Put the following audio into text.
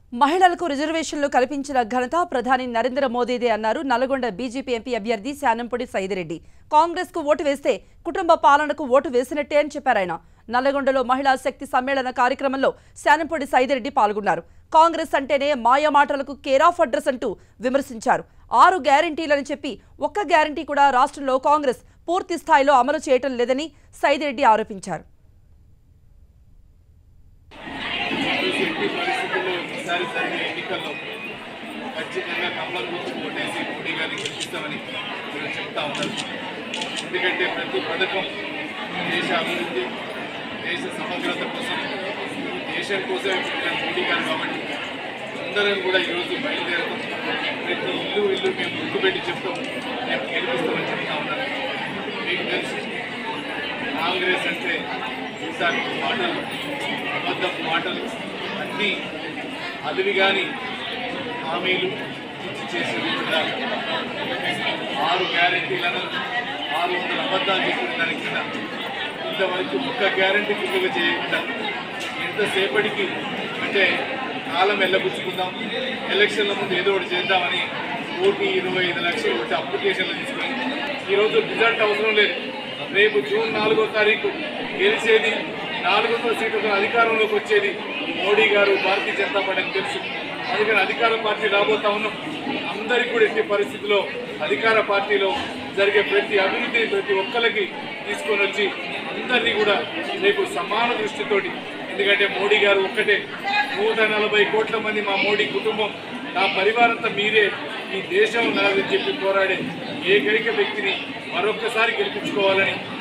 మహిళలకు రిజర్వేషన్లు కల్పించిన ఘనత ప్రధాని నరేంద్ర మోదీదే అన్నారు నల్గొండ బీజేపీ ఎంపీ అభ్యర్థి శానంపూడి సైదిరెడ్డి కాంగ్రెస్ కు ఓటు వేస్తే కుటుంబ పాలనకు ఓటు వేసినట్టే అని చెప్పారు ఆయన నల్లగొండలో మహిళా శక్తి సమ్మేళన కార్యక్రమంలో శానంపూడి సైదిరెడ్డి పాల్గొన్నారు కాంగ్రెస్ అంటేనే మాయ మాటలకు కేర్ ఆఫ్ అడ్రస్ అంటూ విమర్శించారు ఆరు గ్యారంటీలని చెప్పి ఒక్క గ్యారంటీ కూడా రాష్ట్రంలో కాంగ్రెస్ పూర్తి స్థాయిలో అమలు చేయటం లేదని సైదిరెడ్డి ఆరోపించారు ఎట్టి పరిస్థితుల్లో ఈసారి జరిగే ఎన్నికల్లో ఖచ్చితంగా కమలం గుర్తు కొట్టేసి మోడీ గారిని గెలిపిస్తామని మీరు చెప్తా ఉన్నారు ఎందుకంటే ప్రతి పథకం దేశ అభివృద్ధి దేశ సమగ్రత కోసం ఈ దేశం కోసమే పుట్టిన మోడీ గారు కాబట్టి అందరం కూడా ఈరోజు బయలుదేరుతాం ప్రతి ఇల్లు ఇల్లు మేము ముందు పెట్టి చెప్తాం మేము గెలిపిస్తామని చెప్తా ఉన్నాను మీకు తెలుసు కాంగ్రెస్ అంటే ఈసారి మాటలు అబద్ధపు మాటలు అన్నీ అలివి కానీ హామీలు ఇచ్చి చేసేది కూడా ఆరు గ్యారెంటీలను ఆరు వందల అబద్ధాలు చెప్పిన దాని కింద ఇంతవరకు ఒక్క గ్యారెంటీ ఫుల్గా చేయకుండా ఎంతసేపటికి అంటే కాలం వెళ్ళబుచ్చుకుందాం ఎలక్షన్ల ముందు ఏదో ఒకటి చేద్దామని కోటి ఇరవై ఐదు లక్షలు ఒకటి అప్లికేషన్లు తీసుకుని ఈరోజు రిజల్ట్ అవసరం లేదు రేపు జూన్ నాలుగో తారీఖు గెలిచేది నాలుగు వందల సీట్లతో అధికారంలోకి వచ్చేది మోడీ గారు భారతీయ జనతా పార్టీ అని తెలుసు అందుకని అధికార పార్టీ రాబోతా ఉన్నాం అందరికీ కూడా ఎట్టి పరిస్థితిలో అధికార పార్టీలో జరిగే ప్రతి అభివృద్ధిని ప్రతి ఒక్కరికి తీసుకొని వచ్చి అందరినీ కూడా రేపు సమాన దృష్టితోటి ఎందుకంటే మోడీ గారు ఒక్కటే నూట నలభై కోట్ల మంది మా మోడీ కుటుంబం నా పరివారంతా మీరే ఈ దేశం నాదని చెప్పి పోరాడే ఏకైక వ్యక్తిని మరొక్కసారి గెలిపించుకోవాలని